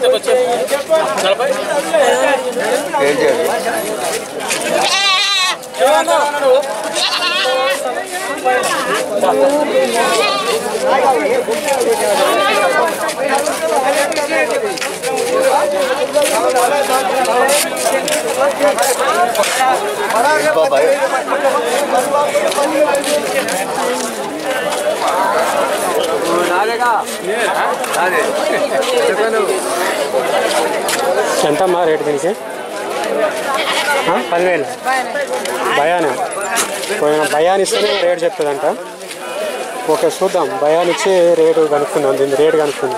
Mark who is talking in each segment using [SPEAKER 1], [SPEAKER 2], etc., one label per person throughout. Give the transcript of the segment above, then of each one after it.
[SPEAKER 1] ఎంతమ్మా రేటు దీనికి ఆ, పదివేలు భయానా పోయిన భయాన్ని ఇస్తేనే రేటు చెప్తుందంట ఓకే చూద్దాం భయాన్ని ఇచ్చి రేటు కనుక్కుందాం దీని రేటు కనుక్కుందాం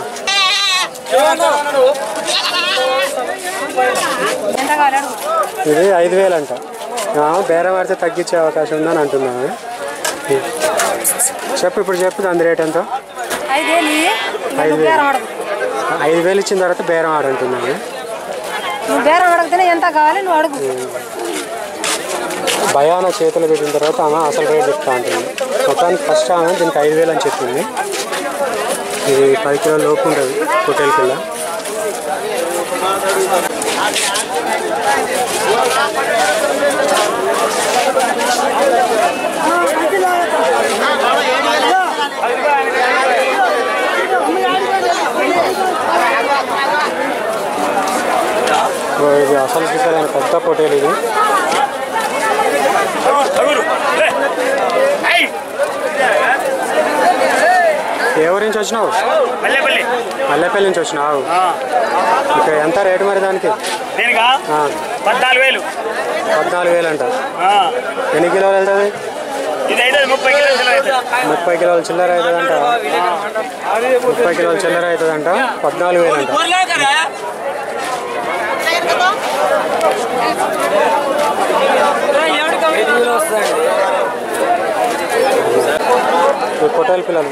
[SPEAKER 2] ఎంత కావాలి అడుగు
[SPEAKER 1] ఇది ఐదు వేలు అంట ఆ, బేరం ఆడితే తగ్గించే అవకాశం ఉందని అంటున్నాను చెప్పు ఇప్పుడు చెప్పు దాని రేట్ ఎంత
[SPEAKER 2] ఐదేళ్ళు ఇయ్యి.
[SPEAKER 1] ఐదు
[SPEAKER 2] నువ్వు బేరం అడుగు
[SPEAKER 1] ఐదు వేలు ఇచ్చిన తర్వాత బేరం ఆడంటున్నాను
[SPEAKER 2] నువ్వు బేరం అడిగితేనే ఎంత కావాలి నువ్వు అడుగు
[SPEAKER 1] భయాన చేతులు పెట్టిన తర్వాత ఆమె అసలు రేట్ చెప్తా ఉంటుంది మొత్తానికి ఫస్ట్ ఆమె దీనికి ఐదు వేలు అని చెప్పింది ఇది పది కిలోల లోపు ఉంటుంది హోటల్ కింద ఓ, ఇది అసలు సిసలైన పెద్ద హోటల్ ఇది ఏ ఊరి నుంచి వచ్చినావు మల్లెపల్లి నుంచి వచ్చినావు ఇక ఎంత రేటు మరి దానికి
[SPEAKER 3] దీనికా
[SPEAKER 1] ఆ,
[SPEAKER 3] పద్నాలుగు వేలు
[SPEAKER 1] పద్నాలుగు వేలు అంట
[SPEAKER 3] ఆ,
[SPEAKER 1] ఎన్ని కిలోలు వెళ్తుంది
[SPEAKER 3] ఇది అయితే ముప్పై కిలోలు కిలో అవుతుంది.
[SPEAKER 1] ముప్పై కిలోల చిల్లర అవుతుందంట ముప్పై కిలోల చిల్లర అవుతుందంట పద్నాలుగు వేలు అంట ఈ పొట్టేల పిల్లలు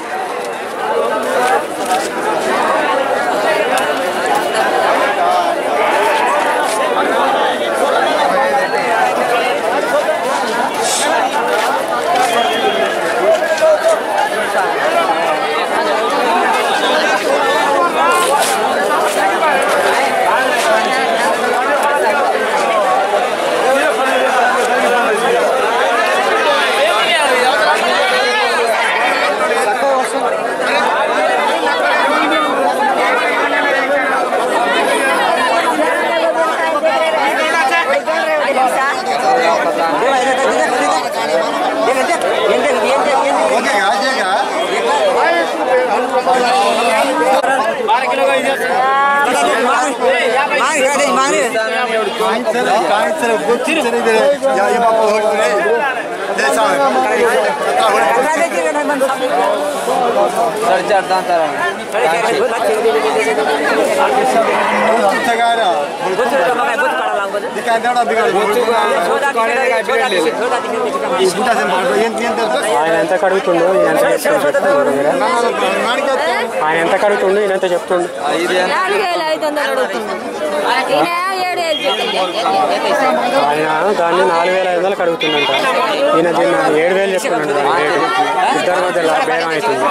[SPEAKER 1] ఆయన ఎంత కడుగుతుండు ఈయన ఎంత చెప్తుండు ఆయన ఎంత కడుగుతుండు ఈయన ఎంత చెప్తుండు
[SPEAKER 2] నాలుగు వేలు ఐదు వందలు అడుగుతుంది ఈయన ఏడు వేలు చెప్పింది.
[SPEAKER 1] ఆయన దాన్ని నాలుగు వేల ఐదు వందలు కడుగుతుందంట ఈయన దీన్ని ఏడు వేలు చెప్తున్నాడు దాని రేటు ఇద్దరి మధ్య లా- బేరం అవుతుంది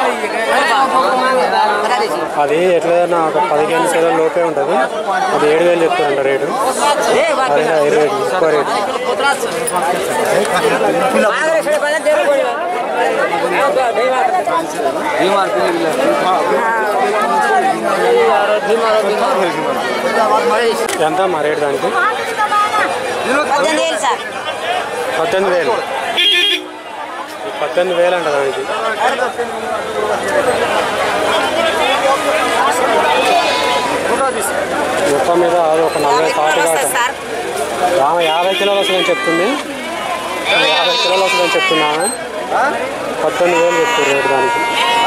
[SPEAKER 1] అది ఎట్లైనా ఒక పదిహేను కిలోల లోపే ఉంటుంది అది ఏడు వేలు చెప్తారంట రేటు అదే ఐదు రేటు ఎక్కువ రేటు ఎంత మా రేటు దానికి
[SPEAKER 2] పద్దెనిమిది వేలు సార్
[SPEAKER 1] పద్దెనిమిది వేలు పద్దెనిమిది వేలు అంట దానికి మొత్తం మీద అది ఒక నలభై పాటు దాకా
[SPEAKER 2] సార్
[SPEAKER 1] ఆమె యాభై కిలోలు వస్తుందని చెప్తుంది యాభై కిలోలు వస్తుందని చెప్తున్నాను పద్దెనిమిది వేలు చెప్తారు రేటు దానికి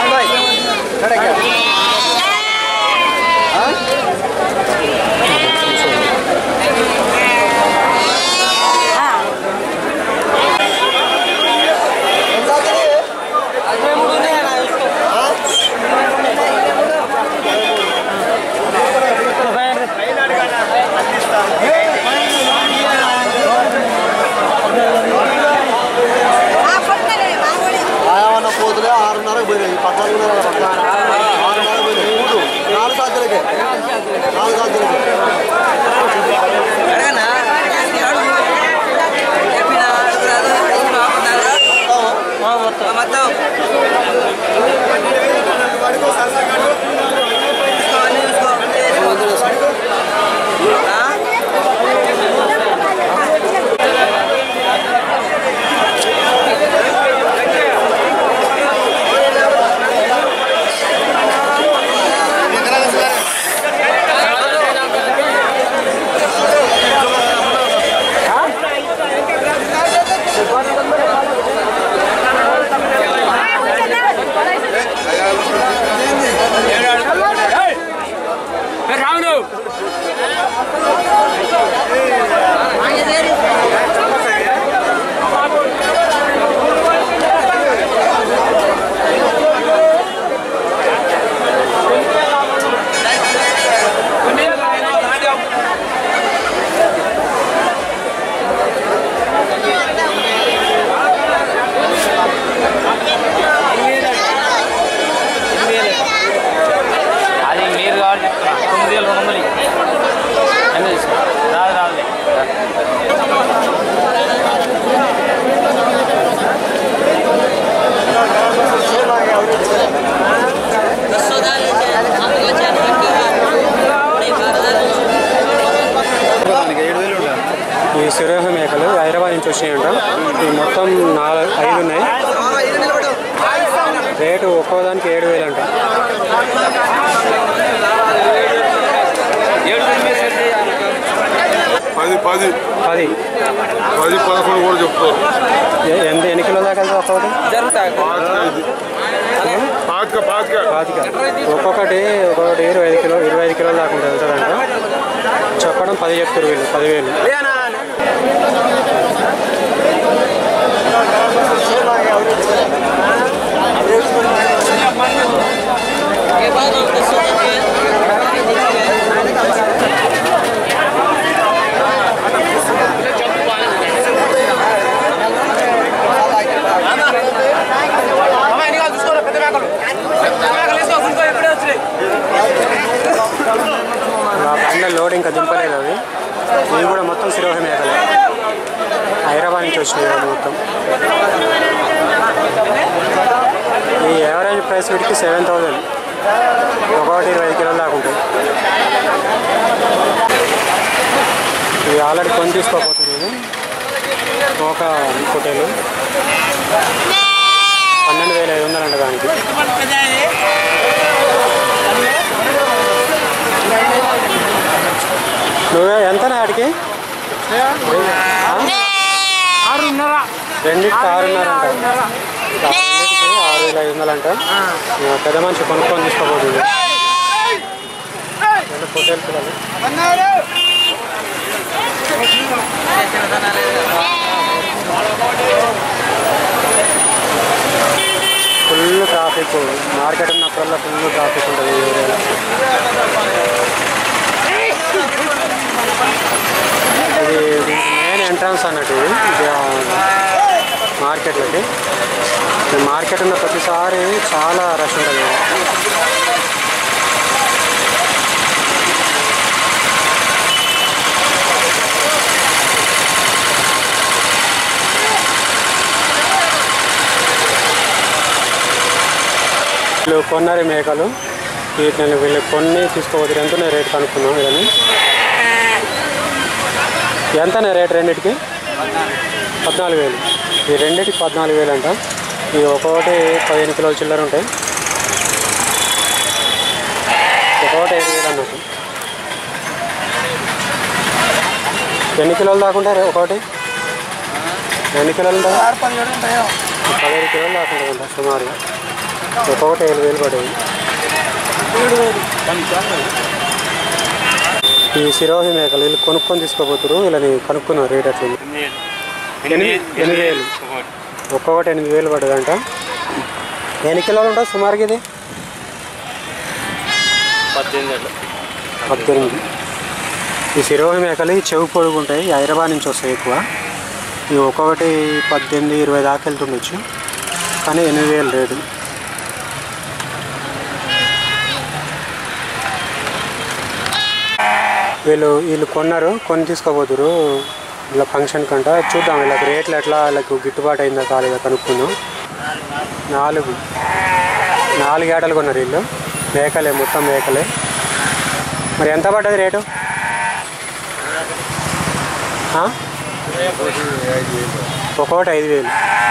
[SPEAKER 4] ఆయా పోతులే ఆరున్నరకు పోయినాయి పద్నాలుగున్నర ఆరున్నర పోయినాయి మూడు నాలుగు సాధ్యలకే అది మీరు కావాలి చెప్తున్నా తొమ్మిది వేల రెండు వందలు ఇయ్యి. ఎంత తీసుకో రాదు రాదులే
[SPEAKER 1] ఈ సురేహ మేకలు హైదరాబాద్ నుంచి వచ్చినాయంట ఈ మొత్తం నాలుగు ఐదు ఉన్నాయి రేటు ఒక్కో దానికి ఏడు వేలు అంట
[SPEAKER 5] పది పది
[SPEAKER 1] పది
[SPEAKER 5] పది పదకొండు కూడా చెప్తారు
[SPEAKER 1] ఎ- ఎంత ఎన్ని కిలో దాకా వెళ్తాయి ఒక్కొక్కటి
[SPEAKER 5] పాతిక పాతిక
[SPEAKER 1] పాతిక ఒక్కొక్కటి ఒక్కొక్కటి ఇరవై ఐదు కిలో ఇరవై ఐదు కిలోల దాకా ఉంటుంది వెళ్తాడంట చెప్పడం పది చెప్తారు వీళ్ళు పదివేలు ఆ బండ్ల లోడ్ ఇంకా దింపలేదు అవి ఇవి కూడా మొత్తం శిరోహ మేకలే హైదరాబాద్ నుంచి వచ్చినాయి ఇవి మొత్తం ఈ యావరేజ్ ప్రైస్ వీటికి సెవెన్ థౌజండ్ ఒకటి ఇరవై ఐదు కిలోలు దాకా ఉంటాయి ఇవి ఆల్రెడీ కొని తీసుకోకపోతుంది ఇది ఒక హోటల్ పన్నెండు వేల ఐదు వందలు అంట దానికి నువ్వే ఎంత వాటికి
[SPEAKER 4] ఆరున్నర
[SPEAKER 1] రెండింటికి ఆరున్నర అంట రెండింటికి ఆరు వేల ఐదు వందలు అంట ఆ, పెద్ద మనిషి కొనుక్కొని తీసుకోబోతుంది రెండు పొట్టేలు పిల్లలు ఫుల్ ట్రాఫిక్ మార్కెట్ ఉన్నప్పుడల్లా ఫుల్ ట్రాఫిక్ ఉంటుంది ఈ ఏరియాలో ఇది మెయిన్ ఎంట్రన్స్ అన్నట్టు ఇది ఇది ఆ మార్కెట్లోకి ఈ మార్కెట్ ఉన్న ప్రతిసారి చాలా రష్ ఉంటుంది వీళ్ళు కొన్నారు ఈ మేకలు వీటిని వీళ్ళు కొన్ని తీసుకోవద్దు ఎంత రేట్ కనుక్కున్నాం వీళ్ళని ఎంతనే రేట్ రెండింటికి పద్నాలుగు వేలు ఈ రెండింటికి పద్నాలుగు వేలు అంట ఈ ఒక్కొక్కటి పదిహేను కిలోల చిల్లర ఉంటాయి ఒక్కొక్కటి ఐదు వేలు అన్నట్టు ఎన్ని కిలోలు దాకుంటే ఒకటి ఎన్ని కిలోలు ఉంటాయి పదిహేను కిలోలు దాకుంటాయి అంట సుమారుగా ఒక్కొక్కటి ఏడు వేలు పడేవి ఈ శిరోహి మేకలు వీళ్ళు కొనుక్కొని తీసుకోపోతున్నారు వీళ్ళని కనుక్కున్నారు రేట్ అట్లా ఎనిమిది ఎనిమిది వేలు ఒక్కొక్కటి ఎనిమిది వేలు పడ్డదంట ఎన్ని కిలోలు ఉంటుంది సుమారుగా ఇది
[SPEAKER 4] పద్దెనిమిది
[SPEAKER 1] పద్దెనిమిది ఈ శిరోహి మేకలు ఈ చెవు పొడుగు ఉంటాయి ఈ హైదరాబాద్ నుంచి వస్తాయి ఎక్కువ ఈ ఒక్కొక్కటి పద్దెనిమిది ఇరవై దాకా వెళ్తుండొచ్చు కానీ ఎనిమిది వేలు రేటు వీళ్ళు వీళ్ళు కొన్నారు కొని తీసుకోపోతురు ఇలా ఫంక్షన్ కంట చూద్దాం వీళ్ళకి రేట్లు ఎట్లా వీళ్ళకి గిట్టుబాటు అయిందా కాలేదా కనుక్కుందాం నాలుగు నాలుగు ఏటలు కొన్నారు వీళ్ళు మేకలే మొత్తం మేకలే మరి ఎంత పడ్డది రేటు ఆ? ఒక్కొక్కటి ఐదు వేలు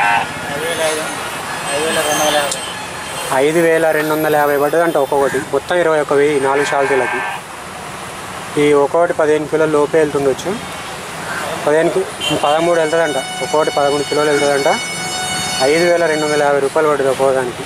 [SPEAKER 1] ఐదు వేల రెండు వందల యాభై పడ్డది అంట ఒక్కొక్కటి మొత్తం ఇరవై ఒక వెయ్యి నాలుగు షాల్తీలకి ఈ ఒక్కొక్కటి పదిహేను కిలోల లోపే వెళ్తుండొచ్చు పదిహేను కి- పదమూడు వెళ్తుందంట ఒక్కొక్కటి పదమూడు కిలోలు వెళ్తుందంట ఐదు వేల రెండు వందల యాభై రూపాయలు పడుతుంది ఒక్కోదానికి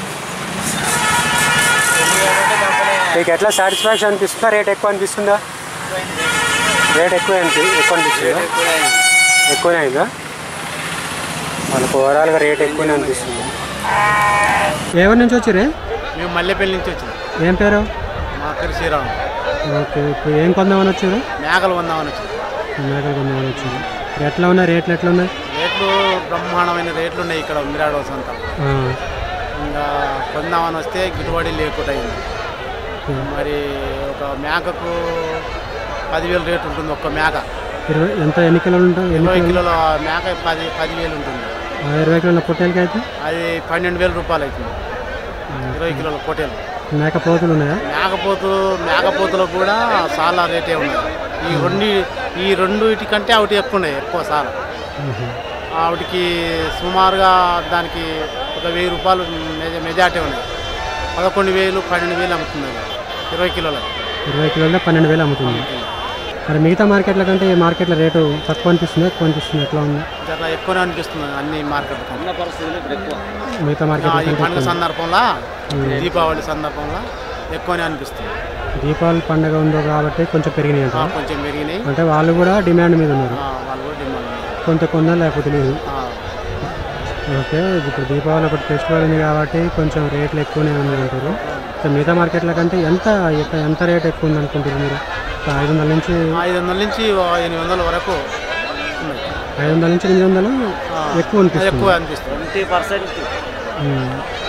[SPEAKER 1] మీకు ఎట్లా సాటిస్ఫాక్షన్ అనిపిస్తుందా రేట్ ఎక్కువ అనిపిస్తుందా రేట్ ఎక్కువ అనిపి ఎక్కువ అనిపిస్తుందా ఎక్కువనే అయిందా వాళ్ళకి ఓవరాల్గా రేట్ ఎక్కువనే అనిపిస్తుంది ఎవరి నుంచి వచ్చారే
[SPEAKER 6] మేము మల్లెపల్లి నుంచి వచ్చినాం
[SPEAKER 1] ఏం పేరు
[SPEAKER 6] మా పేరు శ్రీరామ్
[SPEAKER 1] ఓకే ఇప్పుడు ఏం కొందామని వచ్చారు
[SPEAKER 6] మేకలు కొందామని వచ్చింది
[SPEAKER 1] మేకలు కొందామని వచ్చారు ఎట్లా ఉన్నాయి రేట్లు ఎట్లా ఉన్నాయి
[SPEAKER 6] రేట్లు బ్రహ్మాండమైన రేట్లు ఉన్నాయి ఇక్కడ మిరాడో సంత
[SPEAKER 1] ఆ,
[SPEAKER 6] ఇంకా కొందామని వస్తే గిట్టుబడి లేకుండా అయింది
[SPEAKER 1] ఓకే.
[SPEAKER 6] మరి ఒక మేకకు పదివేలు రేటు ఉంటుంది ఒక్క మేక
[SPEAKER 1] ఇరవై ఎంత ఎన్ని కిలోలు ఉంటాయి ఎన్ని
[SPEAKER 6] ఇరవై
[SPEAKER 1] కిలోలు
[SPEAKER 6] కిలోల మేక పది పదివేలు ఉంటుంది
[SPEAKER 1] ఆ, ఇరవై కిలోల పొట్టేలకి అయితే
[SPEAKER 6] అది పన్నెండు వేల రూపాయలు అవుతుంది ఇరవై కిలోల పొటేలు
[SPEAKER 1] మేక పోతులు ఉన్నాయా
[SPEAKER 6] మేకపోతులు మేకపోతులకు కూడా చాలా రేటే ఉన్నాయి ఈ రెండు ఈ రెండు కంటే ఒకటి ఎక్కువ ఉన్నాయి ఎక్కువ చాలా
[SPEAKER 1] మ్మ్.
[SPEAKER 6] ఆవిడకి సుమారుగా దానికి ఒక వెయ్యి రూపాయలు మెజ- మెజార్టీ ఉన్నాయి పదకొండు వేలు పన్నెండు వేలు అమ్ముతుంది అది ఇరవై కిలోలు
[SPEAKER 1] ఇరవై కిలోల్లో పన్నెండు వేలు అమ్ముతుంది మరి మిగతా మార్కెట్ల కంటే ఈ మార్కెట్లో రేటు తక్కువ అనిపిస్తుంది ఎక్కువ అనిపిస్తుంది ఎట్లా ఉంది
[SPEAKER 6] జర ఎక్కువనే అనిపిస్తుంది అన్ని మార్కెట్
[SPEAKER 1] మిగతా మార్కెట్
[SPEAKER 6] ఈ పండుగ సందర్భంలో దీపావళి సందర్భంలో ఎక్కువనే అనిపిస్తుంది
[SPEAKER 1] దీపావళి పండుగ ఉందో కాబట్టి కొంచెం పెరిగినాయి
[SPEAKER 6] ఆ,
[SPEAKER 1] అంట
[SPEAKER 6] కొంచెం పెరిగినాయి
[SPEAKER 1] అంటే వాళ్ళు కూడా డిమాండ్ మీద ఉన్నారు
[SPEAKER 6] ఆ, వాళ్ళు కూడా డిమాండ్ ఉంది.
[SPEAKER 1] కొంత కొందా లేకపోతే లేదు
[SPEAKER 6] ఆ,
[SPEAKER 1] ఓకే ఇప్పుడు దీపావళి ఒకటి ఫెస్టివల్ ఉంది కాబట్టి కొంచెం రేట్లు ఎక్కువనే ఉంది అంటారు సో మిగతా మార్కెట్ల కంటే ఎంత ఎక్క- ఎంత రేట్ ఎక్కువ ఉంది అనుకుంటారు మీరు ఒక ఐదు వందల నుంచి
[SPEAKER 6] ఐదు వందల నుంచి ఓ ఎనిమిది వందల వరకు ఉన్నాయి
[SPEAKER 1] ఐదు వందల నుంచి ఎనిమిది వందలు
[SPEAKER 6] ఆ,
[SPEAKER 1] ఎక్కువ అనిపిస్తుంది
[SPEAKER 6] ఎక్కువ అనిపిస్తుంది
[SPEAKER 4] ట్వంటీ పర్సెంట్
[SPEAKER 1] ఉమ్.